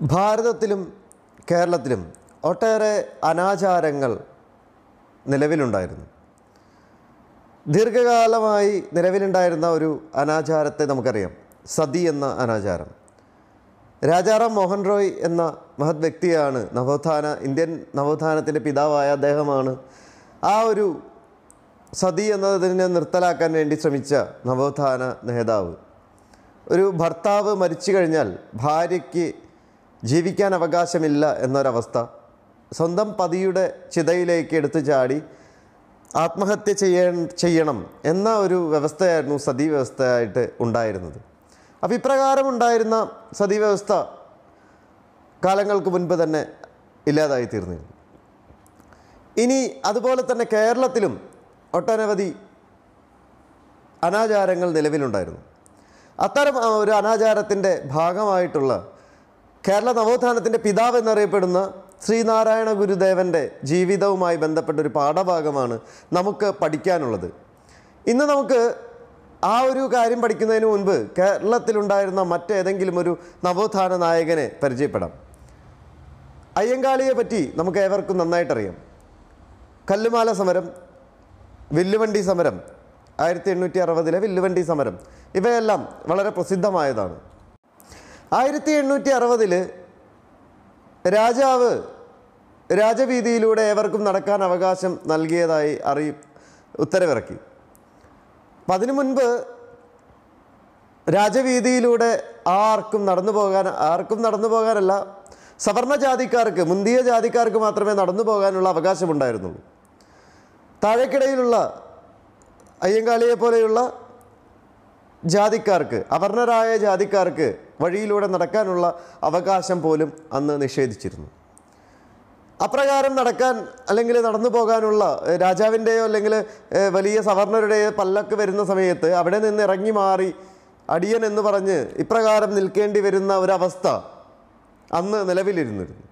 ഭാരതത്തിലും കേരളത്തിലും ഒട്ടേറെ അനാചാരങ്ങൾ നിലവിലുണ്ടായിരുന്നു ദീർഘകാലമായി നിലവിലുണ്ടായിരുന്ന ഒരു അനാചാരത്തെ നമുക്കറിയാം സതി എന്ന അനാചാരം രാജാറാം മോഹൻ റോയ് എന്ന മഹത് വ്യക്തിയാണ് നവോത്ഥാന ഇന്ത്യൻ നവോത്ഥാനത്തിൻ്റെ പിതാവായ അദ്ദേഹമാണ് ആ ഒരു സതി എന്നതിനെ നിർത്തലാക്കാൻ വേണ്ടി ശ്രമിച്ച നവോത്ഥാന നേതാവ് ഒരു ഭർത്താവ് മരിച്ചു കഴിഞ്ഞാൽ ഭാര്യയ്ക്ക് ജീവിക്കാൻ അവകാശമില്ല എന്നൊരവസ്ഥ സ്വന്തം പതിയുടെ ചിതയിലേക്ക് എടുത്തു ചാടി ആത്മഹത്യ ചെയ്യ ചെയ്യണം എന്ന ഒരു വ്യവസ്ഥയായിരുന്നു സതി വ്യവസ്ഥയായിട്ട് ഉണ്ടായിരുന്നത് അപ്പോൾ ഇപ്രകാരം ഉണ്ടായിരുന്ന സതി വ്യവസ്ഥ കാലങ്ങൾക്ക് മുൻപ് തന്നെ ഇല്ലാതായി തീർന്നിരുന്നു ഇനി അതുപോലെ തന്നെ കേരളത്തിലും ഒട്ടനവധി അനാചാരങ്ങൾ നിലവിലുണ്ടായിരുന്നു അത്തരം ആ ഒരു അനാചാരത്തിൻ്റെ ഭാഗമായിട്ടുള്ള കേരള നവോത്ഥാനത്തിൻ്റെ പിതാവ് എന്നറിയപ്പെടുന്ന ശ്രീനാരായണ ഗുരുദേവൻ്റെ ജീവിതവുമായി ബന്ധപ്പെട്ട ഒരു പാഠഭാഗമാണ് നമുക്ക് പഠിക്കാനുള്ളത് ഇന്ന് നമുക്ക് ആ ഒരു കാര്യം പഠിക്കുന്നതിന് മുൻപ് കേരളത്തിലുണ്ടായിരുന്ന മറ്റേതെങ്കിലും ഒരു നവോത്ഥാന നായകനെ പരിചയപ്പെടാം അയ്യങ്കാളിയെ പറ്റി നമുക്ക് ഏവർക്കും നന്നായിട്ടറിയാം കല്ലുമാല സമരം വില്ലുവണ്ടി സമരം ആയിരത്തി എണ്ണൂറ്റി അറുപതിലെ വില്ലുവണ്ടി സമരം ഇവയെല്ലാം വളരെ പ്രസിദ്ധമായതാണ് ആയിരത്തി എണ്ണൂറ്റി അറുപതിൽ രാജാവ് രാജവീതിയിലൂടെ ഏവർക്കും നടക്കാൻ അവകാശം നൽകിയതായി അറിയി ഉത്തരവിറക്കി അപ്പം അതിനു മുൻപ് രാജവീതിയിലൂടെ ആർക്കും നടന്നു പോകാൻ ആർക്കും നടന്നു പോകാനല്ല സവർണ ജാതിക്കാർക്ക് മുന്തിയ ജാതിക്കാർക്ക് മാത്രമേ നടന്നു പോകാനുള്ള അവകാശമുണ്ടായിരുന്നുള്ളൂ താഴേക്കിടയിലുള്ള അയ്യങ്കാളിയെ പോലെയുള്ള ജാതിക്കാർക്ക് അവർണരായ ജാതിക്കാർക്ക് വഴിയിലൂടെ നടക്കാനുള്ള അവകാശം പോലും അന്ന് നിഷേധിച്ചിരുന്നു അപ്രകാരം നടക്കാൻ അല്ലെങ്കിൽ നടന്നു പോകാനുള്ള ഏഹ്, രാജാവിൻ്റെയോ അല്ലെങ്കിൽ ഏഹ്, വലിയ സവർണരുടെയോ പല്ലക്ക് വരുന്ന സമയത്ത് അവിടെ നിന്ന് ഇറങ്ങി മാറി അടിയൻ എന്ന് പറഞ്ഞ് ഇപ്രകാരം നിൽക്കേണ്ടി വരുന്ന ഒരവസ്ഥ അന്ന് നിലവിലിരുന്നിരുന്നു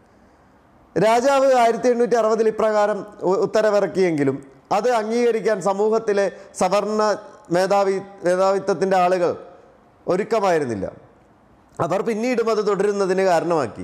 രാജാവ് ആയിരത്തി എണ്ണൂറ്റി അറുപതിൽ ഇപ്രകാരം ഉ- ഉത്തരവിറക്കിയെങ്കിലും അത് അംഗീകരിക്കാൻ സമൂഹത്തിലെ സവർണ മേധാവി മേധാവിത്വത്തിൻ്റെ ആളുകൾ ഒരുക്കമായിരുന്നില്ല അവർ പിന്നീടും അത് തുടരുന്നതിന് കാരണമാക്കി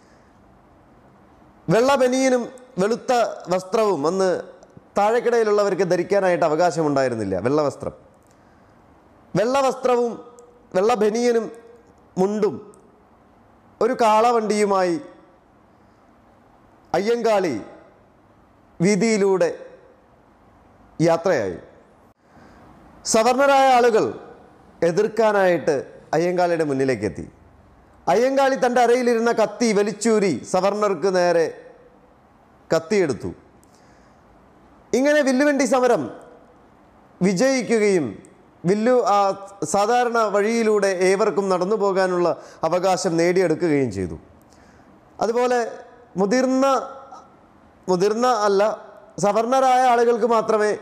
വെള്ള ബനിയനും വെളുത്ത വസ്ത്രവും അന്ന് താഴെക്കിടയിലുള്ളവർക്ക് ധരിക്കാനായിട്ട് അവകാശമുണ്ടായിരുന്നില്ല വെള്ള വസ്ത്രം വെള്ള വസ്ത്രവും വെള്ള ബനിയനും മുണ്ടും ഒരു കാളവണ്ടിയുമായി അയ്യങ്കാളി വീതിയിലൂടെ യാത്രയായി സവർണരായ ആളുകൾ എതിർക്കാനായിട്ട് അയ്യങ്കാളിയുടെ മുന്നിലേക്ക് എത്തി അയ്യങ്കാളി തൻ്റെ അരയിലിരുന്ന കത്തി വലിച്ചൂരി സവർണർക്ക് നേരെ കത്തിയെടുത്തു ഇങ്ങനെ വില്ലുവണ്ടി സമരം വിജയിക്കുകയും വില്ലു ആ സാധാരണ വഴിയിലൂടെ ഏവർക്കും നടന്നു പോകാനുള്ള അവകാശം നേടിയെടുക്കുകയും ചെയ്തു അതുപോലെ മുതിർന്ന മുതിർന്ന അല്ല സവർണരായ ആളുകൾക്ക് മാത്രമേ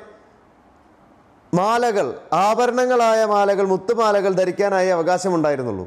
മാലകൾ ആഭരണങ്ങളായ മാലകൾ മുത്തുമാലകൾ ധരിക്കാനായി അവകാശമുണ്ടായിരുന്നുള്ളൂ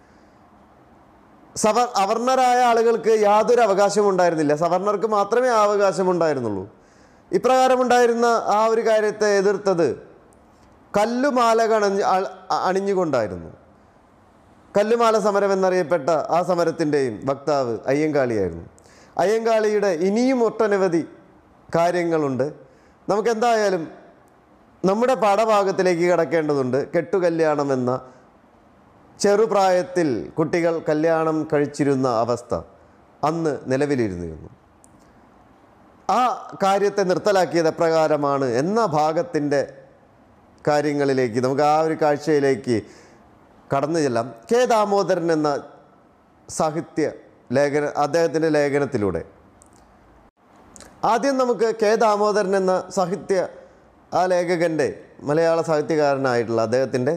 സവ അവർണരായ ആളുകൾക്ക് യാതൊരു അവകാശവും ഉണ്ടായിരുന്നില്ല സവർണർക്ക് മാത്രമേ ആ അവകാശം ഉണ്ടായിരുന്നുള്ളൂ ഇപ്രകാരമുണ്ടായിരുന്ന ആ ഒരു കാര്യത്തെ എതിർത്തത് കല്ലുമാല കണഞ്ഞ് അ- അണിഞ്ഞുകൊണ്ടായിരുന്നു കല്ലുമാല സമരം എന്നറിയപ്പെട്ട ആ സമരത്തിൻ്റെയും വക്താവ് അയ്യങ്കാളിയായിരുന്നു അയ്യങ്കാളിയുടെ ഇനിയും ഒട്ടനവധി കാര്യങ്ങളുണ്ട് നമുക്കെന്തായാലും നമ്മുടെ പാഠഭാഗത്തിലേക്ക് കടക്കേണ്ടതുണ്ട് കെട്ടുകല്യാണം എന്ന ചെറുപ്രായത്തിൽ കുട്ടികൾ കല്യാണം കഴിച്ചിരുന്ന അവസ്ഥ അന്ന് നിലവിലിരുന്നിരുന്നു ആ കാര്യത്തെ നിർത്തലാക്കിയത് എപ്രകാരമാണ് എന്ന ഭാഗത്തിൻ്റെ കാര്യങ്ങളിലേക്ക് നമുക്ക് ആ ഒരു കാഴ്ചയിലേക്ക് കടന്നു ചെല്ലാം കെ ദാമോദരൻ എന്ന സാഹിത്യ ലേഖന അദ്ദേഹത്തിൻ്റെ ലേഖനത്തിലൂടെ ആദ്യം നമുക്ക് കെ ദാമോദരൻ എന്ന സാഹിത്യ ആ ലേഖകൻ്റെ മലയാള സാഹിത്യകാരനായിട്ടുള്ള അദ്ദേഹത്തിൻ്റെ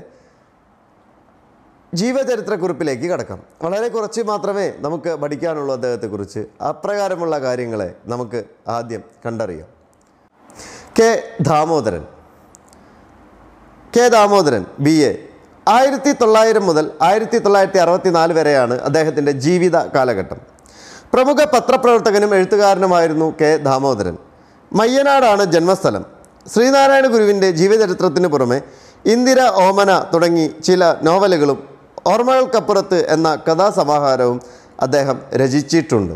ജീവചരിത്രക്കുറിപ്പിലേക്ക് കടക്കാം വളരെ കുറച്ച് മാത്രമേ നമുക്ക് പഠിക്കാനുള്ളൂ അദ്ദേഹത്തെക്കുറിച്ച് അപ്രകാരമുള്ള കാര്യങ്ങളെ നമുക്ക് ആദ്യം കണ്ടറിയാം K Damodaran K Damodaran B A ആയിരത്തി തൊള്ളായിരം മുതൽ ആയിരത്തി തൊള്ളായിരത്തി അറുപത്തി നാല് വരെയാണ് അദ്ദേഹത്തിൻ്റെ ജീവിത കാലഘട്ടം പ്രമുഖ പത്രപ്രവർത്തകനും എഴുത്തുകാരനുമായിരുന്നു കെ ദാമോദരൻ മയ്യനാടാണ് ജന്മസ്ഥലം ശ്രീനാരായണ ഗുരുവിൻ്റെ ജീവചരിത്രത്തിന് പുറമെ ഇന്ദിര ഓമന തുടങ്ങി ചില നോവലുകളും ഓർമ്മകൾക്കപ്പുറത്ത് എന്ന കഥാസമാഹാരവും അദ്ദേഹം രചിച്ചിട്ടുണ്ട്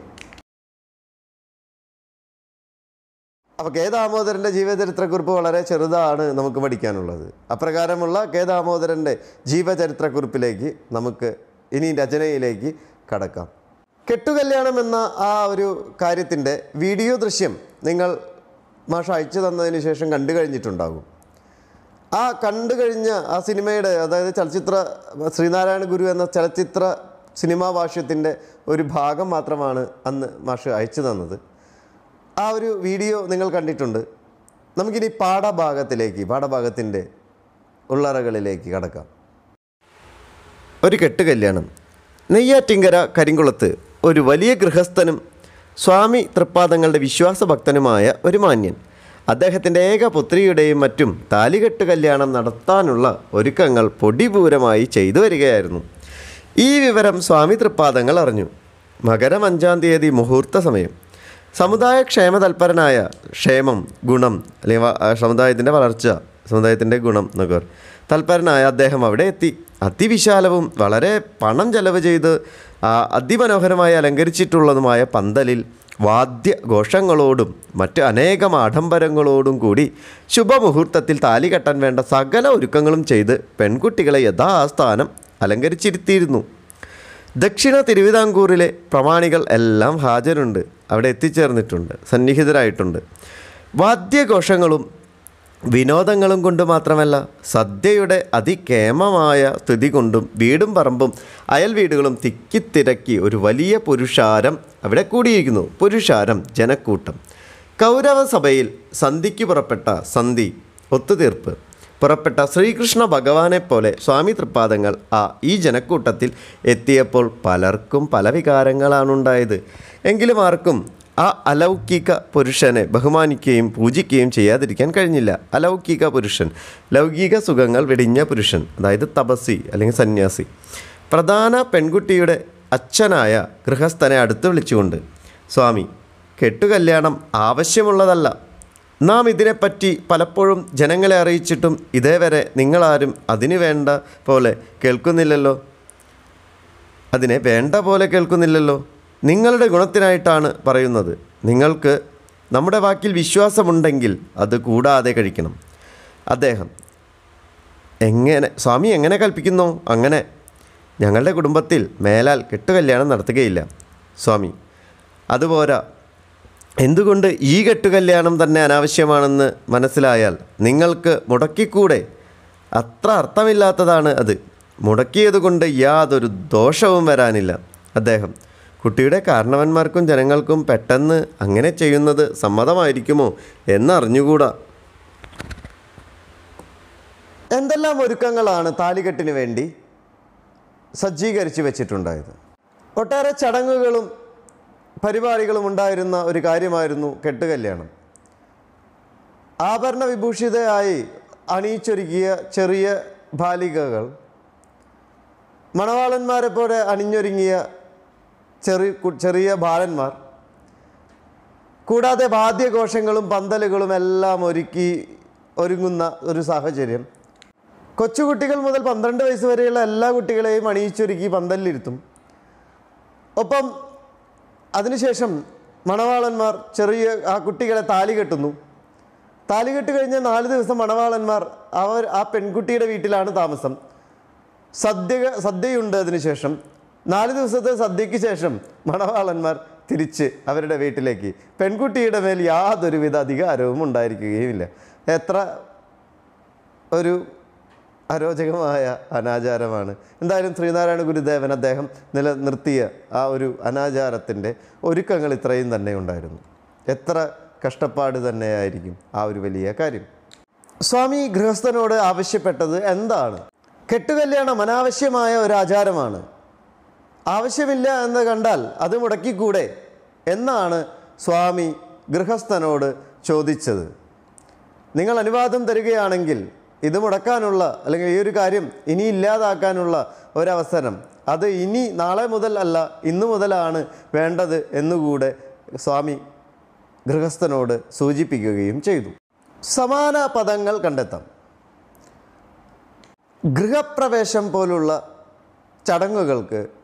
അപ്പോൾ കെ ദാമോദരൻ്റെ ജീവചരിത്രക്കുറിപ്പ് വളരെ ചെറുതാണ് നമുക്ക് പഠിക്കാനുള്ളത് അപ്രകാരമുള്ള കെ ദാമോദരൻ്റെ ജീവചരിത്രക്കുറിപ്പിലേക്ക് നമുക്ക് ഇനി രചനയിലേക്ക് കടക്കാം കെട്ടുകല്യാണം എന്ന ആ ഒരു കാര്യത്തിൻ്റെ വീഡിയോ ദൃശ്യം നിങ്ങൾ മാഷ അയച്ചു തന്നതിന് ശേഷം കണ്ടു കഴിഞ്ഞിട്ടുണ്ടാകും ആ കണ്ടു കഴിഞ്ഞ ആ സിനിമയുടെ അതായത് ചലച്ചിത്ര ശ്രീനാരായണ ഗുരു എന്ന ചലച്ചിത്ര സിനിമാ ഭാഷ്യത്തിൻ്റെ ഒരു ഭാഗം മാത്രമാണ് അന്ന് മാഷ് അയച്ചു തന്നത് ആ ഒരു വീഡിയോ നിങ്ങൾ കണ്ടിട്ടുണ്ട് നമുക്കിനി പാഠഭാഗത്തിലേക്ക് പാഠഭാഗത്തിൻ്റെ ഉള്ളറകളിലേക്ക് കടക്കാം ഒരു കെട്ട് കല്യാണം നെയ്യാറ്റിങ്കര കരിങ്കുളത്ത് ഒരു വലിയ ഗൃഹസ്ഥനും സ്വാമി തൃപ്പാദങ്ങളുടെ വിശ്വാസഭക്തനുമായ ഒരു മാന്യൻ അദ്ദേഹത്തിൻ്റെ ഏക പുത്രിയുടെയും മറ്റും താലികെട്ട് കല്യാണം നടത്താനുള്ള ഒരുക്കങ്ങൾ പൊടിപൂരമായി ചെയ്തു വരികയായിരുന്നു ഈ വിവരം സ്വാമി തൃപ്പാദങ്ങൾ അറിഞ്ഞു മകരം അഞ്ചാം തീയതി മുഹൂർത്ത സമയം സമുദായ ക്ഷേമ തൽപരനായ ക്ഷേമം ഗുണം അല്ലെങ്കിൽ വ- ആ സമുദായത്തിൻ്റെ വളർച്ച സമുദായത്തിൻ്റെ ഗുണം എന്നൊക്കെ പറയും. തൽപരനായ അദ്ദേഹം അവിടെ എത്തി അതിവിശാലവും വളരെ പണം ചെലവ് ചെയ്ത് ആ, അതിമനോഹരമായി അലങ്കരിച്ചിട്ടുള്ളതുമായ പന്തലിൽ വാദ്യഘോഷങ്ങളോടും മറ്റ് അനേകം ആഡംബരങ്ങളോടും കൂടി ശുഭമുഹൂർത്തത്തിൽ താലി കെട്ടാൻ വേണ്ട സകല ഒരുക്കങ്ങളും ചെയ്ത് പെൺകുട്ടികളെ യഥാസ്ഥാനം അലങ്കരിച്ചിരുത്തിയിരുന്നു ദക്ഷിണ തിരുവിതാംകൂറിലെ പ്രമാണികൾ എല്ലാം ഹാജരുണ്ട് അവിടെ എത്തിച്ചേർന്നിട്ടുണ്ട് സന്നിഹിതരായിട്ടുണ്ട് വാദ്യഘോഷങ്ങളും വിനോദങ്ങളും കൊണ്ട് മാത്രമല്ല സദ്യയുടെ അതികേമമായ സ്ഥിതി കൊണ്ടും വീടും പറമ്പും അയൽ വീടുകളും തിക്കിത്തിരക്കി ഒരു വലിയ പുരുഷാരം അവിടെ കൂടിയിരിക്കുന്നു പുരുഷാരം ജനക്കൂട്ടം കൗരവ സഭയിൽ സന്ധിക്ക് പുറപ്പെട്ട സന്ധി ഒത്തുതീർപ്പ് പുറപ്പെട്ട ശ്രീകൃഷ്ണ ഭഗവാനെ പോലെ സ്വാമി തൃപ്പാദങ്ങൾ ആ ഈ ജനക്കൂട്ടത്തിൽ എത്തിയപ്പോൾ പലർക്കും പല വികാരങ്ങളാണുണ്ടായത് എങ്കിലും ആർക്കും ആ അലൗകിക പുരുഷനെ ബഹുമാനിക്കുകയും പൂജിക്കുകയും ചെയ്യാതിരിക്കാൻ കഴിഞ്ഞില്ല അലൗകിക പുരുഷൻ ലൗകിക സുഖങ്ങൾ വെടിഞ്ഞ പുരുഷൻ അതായത് തപസ്സി അല്ലെങ്കിൽ സന്യാസി പ്രധാന പെൺകുട്ടിയുടെ അച്ഛനായ ഗൃഹസ്ഥനെ അടുത്ത് വിളിച്ചുകൊണ്ട് സ്വാമി കെട്ടുകല്യാണം ആവശ്യമുള്ളതല്ല നാം ഇതിനെപ്പറ്റി പലപ്പോഴും ജനങ്ങളെ അറിയിച്ചിട്ടും ഇതേവരെ നിങ്ങളാരും അതിനു വേണ്ട പോലെ കേൾക്കുന്നില്ലല്ലോ അതിനെ വേണ്ട പോലെ കേൾക്കുന്നില്ലല്ലോ നിങ്ങളുടെ ഗുണത്തിനായിട്ടാണ് പറയുന്നത് നിങ്ങൾക്ക് നമ്മുടെ വാക്കിൽ വിശ്വാസമുണ്ടെങ്കിൽ അത് കൂടാതെ കഴിക്കണം അദ്ദേഹം എങ്ങനെ സ്വാമി എങ്ങനെ കൽപ്പിക്കുന്നു അങ്ങനെ ഞങ്ങളുടെ കുടുംബത്തിൽ മേലാൽ കെട്ടുകല്യാണം നടത്തുകയില്ല സ്വാമി അതുപോരാ എന്തുകൊണ്ട് ഈ കെട്ടുകല്യാണം തന്നെ അനാവശ്യമാണെന്ന് മനസ്സിലായാൽ നിങ്ങൾക്ക് മുടക്കിക്കൂടെ അത്ര അർത്ഥമില്ലാത്തതാണ് അത് മുടക്കിയതുകൊണ്ട് യാതൊരു ദോഷവും വരാനില്ല അദ്ദേഹം കുട്ടിയുടെ കാരണവന്മാർക്കും ജനങ്ങൾക്കും പെട്ടെന്ന് അങ്ങനെ ചെയ്യുന്നത് സമ്മതമായിരിക്കുമോ എന്നറിഞ്ഞുകൂടാ എന്തെല്ലാം ഒരുക്കങ്ങളാണ് താലികെട്ടിന് വേണ്ടി സജ്ജീകരിച്ച് വെച്ചിട്ടുണ്ടായത് ഒട്ടേറെ ചടങ്ങുകളും പരിപാടികളും ഉണ്ടായിരുന്ന ഒരു കാര്യമായിരുന്നു കെട്ടുകല്യാണം ആഭരണ വിഭൂഷിതയായി അണിയിച്ചൊരുക്കിയ ചെറിയ ബാലികകൾ മണവാളന്മാരെ പോലെ അണിഞ്ഞൊരുങ്ങിയ ചെറിയ കു- ചെറിയ ബാലന്മാർ കൂടാതെ വാദ്യഘോഷങ്ങളും പന്തലുകളും എല്ലാം ഒരുക്കി ഒരുങ്ങുന്ന ഒരു സാഹചര്യം കൊച്ചുകുട്ടികൾ മുതൽ പന്ത്രണ്ട് വയസ്സ് വരെയുള്ള എല്ലാ കുട്ടികളെയും അണിയിച്ചൊരുക്കി പന്തലിലിരുത്തും ഒപ്പം അതിനുശേഷം മണവാളന്മാർ ചെറിയ ആ കുട്ടികളെ താലി കെട്ടുന്നു താലി കെട്ട് കഴിഞ്ഞ നാല് ദിവസം മണവാളന്മാർ അവർ ആ പെൺകുട്ടിയുടെ വീട്ടിലാണ് താമസം സദ്യ സദ്യയുണ്ട് അതിനുശേഷം നാല് ദിവസത്തെ സദ്യയ്ക്ക് ശേഷം മണവാളന്മാർ തിരിച്ച് അവരുടെ വീട്ടിലേക്ക് പെൺകുട്ടിയുടെ മേൽ യാതൊരുവിധ അധികാരവും ഉണ്ടായിരിക്കുകയുമില്ല എത്ര ഒരു അരോചകമായ അനാചാരമാണ് എന്തായാലും ശ്രീനാരായണ ഗുരുദേവൻ അദ്ദേഹം നിലനിർത്തിയ ആ ഒരു അനാചാരത്തിൻ്റെ ഒരുക്കങ്ങൾ ഇത്രയും തന്നെ ഉണ്ടായിരുന്നു എത്ര കഷ്ടപ്പാട് തന്നെയായിരിക്കും ആ ഒരു വലിയ കാര്യം സ്വാമി ഗൃഹസ്ഥനോട് ആവശ്യപ്പെട്ടത് എന്താണ് കെട്ടുകല്യാണം അനാവശ്യമായ ഒരു ആചാരമാണ് ആവശ്യമില്ല എന്ന് കണ്ടാൽ അത് മുടക്കിക്കൂടെ എന്നാണ് സ്വാമി ഗൃഹസ്ഥനോട് ചോദിച്ചത് നിങ്ങൾ അനുവാദം തരികയാണെങ്കിൽ ഇത് മുടക്കാനുള്ള അല്ലെങ്കിൽ ഈ ഒരു കാര്യം ഇനി ഇല്ലാതാക്കാനുള്ള ഒരവസരം അത് ഇനി നാളെ മുതൽ അല്ല ഇന്നു മുതലാണ് വേണ്ടത് എന്നുകൂടെ സ്വാമി ഗൃഹസ്ഥനോട് സൂചിപ്പിക്കുകയും ചെയ്തു സമാന പദങ്ങൾ കണ്ടെത്താം ഗൃഹപ്രവേശം പോലുള്ള ചടങ്ങുകൾക്ക്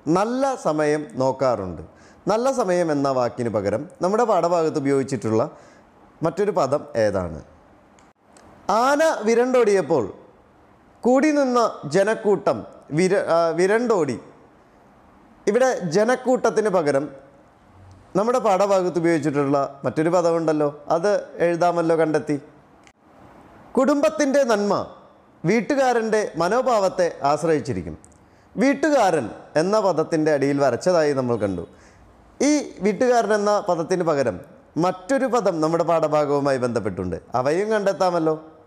നല്ല സമയം നോക്കാറുണ്ട് നല്ല സമയം എന്ന വാക്കിന് പകരം നമ്മുടെ പാഠഭാഗത്ത് ഉപയോഗിച്ചിട്ടുള്ള മറ്റൊരു പദം ഏതാണ് ആന വിരണ്ടോടിയപ്പോൾ കൂടി നിന്ന ജനക്കൂട്ടം വിര ആ, വിരണ്ടോടി ഇവിടെ ജനക്കൂട്ടത്തിന് പകരം നമ്മുടെ പാഠഭാഗത്ത് ഉപയോഗിച്ചിട്ടുള്ള മറ്റൊരു പദമുണ്ടല്ലോ അത് എഴുതാമല്ലോ കണ്ടെത്തി കുടുംബത്തിൻ്റെ നന്മ വീട്ടുകാരൻ്റെ മനോഭാവത്തെ ആശ്രയിച്ചിരിക്കും വീട്ടുകാരൻ എന്ന പദത്തിൻ്റെ അടിയിൽ വരച്ചതായി നമ്മൾ കണ്ടു ഈ വീട്ടുകാരൻ എന്ന പദത്തിന് പകരം മറ്റൊരു പദം നമ്മുടെ പാഠഭാഗവുമായി ബന്ധപ്പെട്ടുണ്ട് അവയും കണ്ടെത്താമല്ലോ